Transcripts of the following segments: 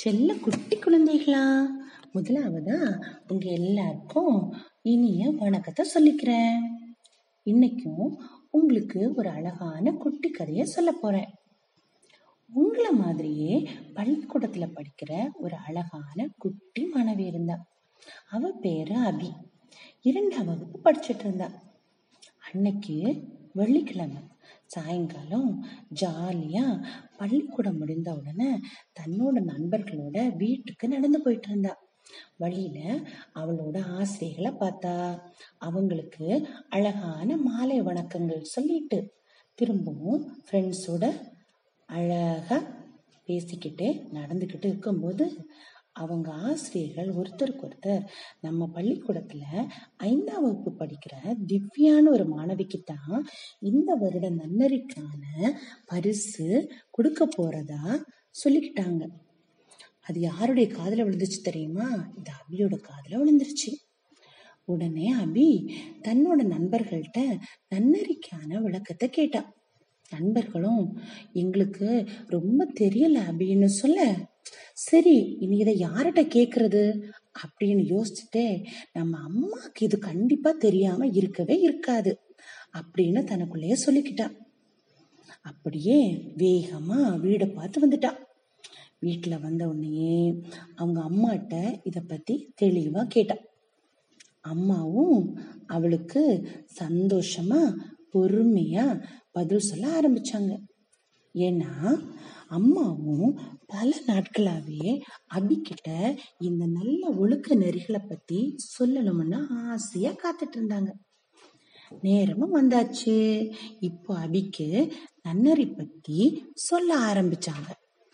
செல்ல குட்டி குழந்தைகளா முதலாவதா உங்க எல்லாருக்கும் இனிய வணக்கத்தை சொல்லிக்கிறேன் இன்னைக்கும் உங்களுக்கு ஒரு அழகான குட்டி கதையை சொல்ல போறேன் உங்களை மாதிரியே பள்ளிக்கூடத்துல படிக்கிற ஒரு அழகான குட்டி மாணவி இருந்தா அவ பேரு அபி இரண்டாம் வகுப்பு படிச்சிட்டு இருந்தா அன்னைக்கு வெள்ளிக்கிழமை சாயங்காலம் ஜாலியா பள்ளிக்கூடம் முடிந்த உடனே தன்னோட நண்பர்களோட வீட்டுக்கு நடந்து போயிட்டு இருந்தா வழியில அவளோட ஆசிரியர்களை பார்த்தா அவங்களுக்கு அழகான மாலை வணக்கங்கள் சொல்லிட்டு திரும்பவும் ஃப்ரெண்ட்ஸோட அழகா பேசிக்கிட்டு நடந்துக்கிட்டு இருக்கும்போது அவங்க ஆசிரியர்கள் ஒருத்தருக்கு ஒருத்தர் நம்ம பள்ளிக்கூடத்துல ஐந்தாம் வகுப்பு படிக்கிற திவ்யான்னு ஒரு மாணவிக்கு தான் இந்த வருட நன்னறிக்கான பரிசு கொடுக்க போறதா சொல்லிக்கிட்டாங்க அது யாருடைய காதுல விழுந்துச்சு தெரியுமா இது அபியோட காதுல விழுந்துருச்சு உடனே அபி தன்னோட நண்பர்கள்ட்ட நன்னறிக்கான விளக்கத்தை கேட்டா நண்பர்களும் எங்களுக்கு ரொம்ப தெரியல அப்படின்னு சொல்ல சரி இனி இதை யார்கிட்ட கேக்குறது அப்படின்னு யோசிச்சுட்டே நம்ம அம்மாக்கு இது கண்டிப்பா தெரியாம இருக்கவே இருக்காது அப்படின்னு தனக்குள்ளேயே சொல்லிக்கிட்டா அப்படியே வேகமா வீடை பார்த்து வந்துட்டா வீட்டுல வந்த உடனே அவங்க அம்மாட்ட இத பத்தி தெளிவா கேட்டா அம்மாவும் அவளுக்கு சந்தோஷமா பொறுமையா பதில் சொல்ல ஆரம்பிச்சாங்க ஏன்னா அம்மாவும் பல நாட்களாவே அபிக்கிட்ட இந்த நல்ல ஒழுக்க நெறிகளை பத்தி சொல்லணும்னு ஆசையா காத்துட்டு இருந்தாங்க நேரமும் வந்தாச்சு இப்போ அபிக்கு நன்னறி பத்தி சொல்ல ஆரம்பிச்சாங்க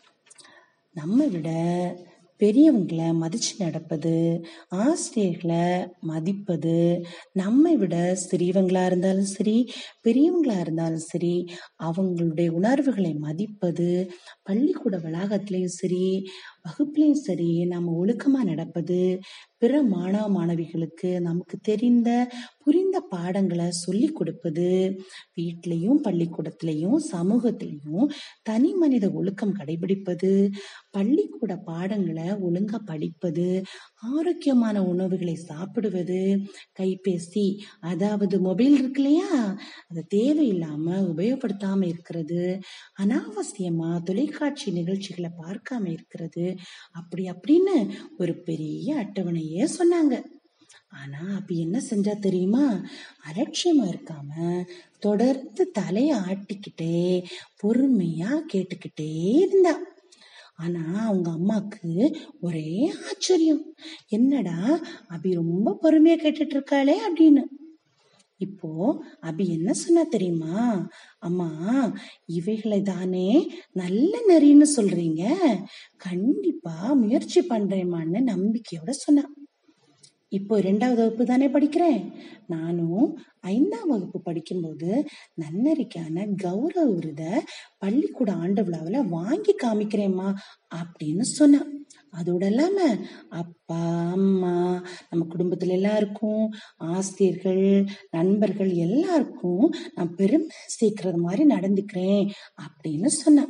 நம்ம விட பெரியவங்களை மதிச்சு நடப்பது ஆசிரியர்களை மதிப்பது நம்மை விட சிறியவங்களா இருந்தாலும் சரி பெரியவங்களா இருந்தாலும் சரி அவங்களுடைய உணர்வுகளை மதிப்பது பள்ளிக்கூட வளாகத்திலையும் சரி வகுப்புலையும் சரி நம்ம ஒழுக்கமா நடப்பது பிற மாணவ மாணவிகளுக்கு நமக்கு தெரிந்த புரிந்த பாடங்களை சொல்லி கொடுப்பது வீட்லயும் பள்ளிக்கூடத்திலையும் சமூகத்திலையும் தனி மனித ஒழுக்கம் கடைபிடிப்பது பள்ளிக்கூட பாடங்களை ஒழுங்கா படிப்பது ஆரோக்கியமான உணவுகளை சாப்பிடுவது கைபேசி அதாவது மொபைல் இருக்கு இல்லையா அதை தேவையில்லாம உபயோகப்படுத்தாம இருக்கிறது அனாவசியமா தொலைக்காட்சி நிகழ்ச்சிகளை பார்க்காம இருக்கிறது அப்படி அப்படின்னு ஒரு பெரிய அட்டவணையே சொன்னாங்க ஆனா அப்ப என்ன செஞ்சா தெரியுமா அலட்சியமா இருக்காம தொடர்ந்து தலைய ஆட்டிக்கிட்டே பொறுமையா கேட்டுக்கிட்டே இருந்தா ஆனா அவங்க அம்மாக்கு ஒரே ஆச்சரியம் என்னடா அபி ரொம்ப பொறுமையா கேட்டுட்டு இருக்காளே அப்படின்னு இப்போ அபி என்ன சொன்னா தெரியுமா அம்மா இவைகளை தானே நல்ல நெறின்னு சொல்றீங்க கண்டிப்பா முயற்சி பண்றேம்மான்னு நம்பிக்கையோட சொன்னா இப்போ ரெண்டாவது வகுப்பு தானே படிக்கிறேன் நானும் ஐந்தாம் வகுப்பு படிக்கும்போது நன்னறிக்கான கௌரவ விருத பள்ளிக்கூட ஆண்டு விழாவில் வாங்கி காமிக்கிறேம்மா அப்படின்னு சொன்னான் அதோட இல்லாம அப்பா அம்மா நம்ம குடும்பத்துல எல்லாருக்கும் ஆசிரியர்கள் நண்பர்கள் எல்லாருக்கும் நான் பெருமை சேர்க்கறது மாதிரி நடந்துக்கிறேன் அப்படின்னு சொன்னேன்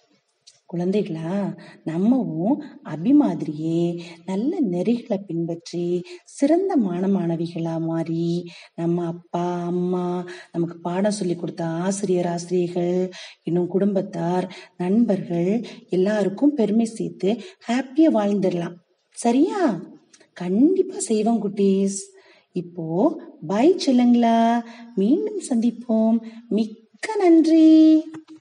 குழந்தைகளா நம்மவும் அபி மாதிரியே நல்ல நெறிகளை பின்பற்றி சிறந்த மாண மாணவிகளா மாறி நம்ம அப்பா அம்மா நமக்கு பாடம் சொல்லி கொடுத்த ஆசிரியர் ஆசிரியர்கள் இன்னும் குடும்பத்தார் நண்பர்கள் எல்லாருக்கும் பெருமை சேர்த்து ஹாப்பியா வாழ்ந்துடலாம் சரியா கண்டிப்பா செய்வோம் குட்டீஸ் இப்போ பாய் சொல்லுங்களா மீண்டும் சந்திப்போம் மிக்க நன்றி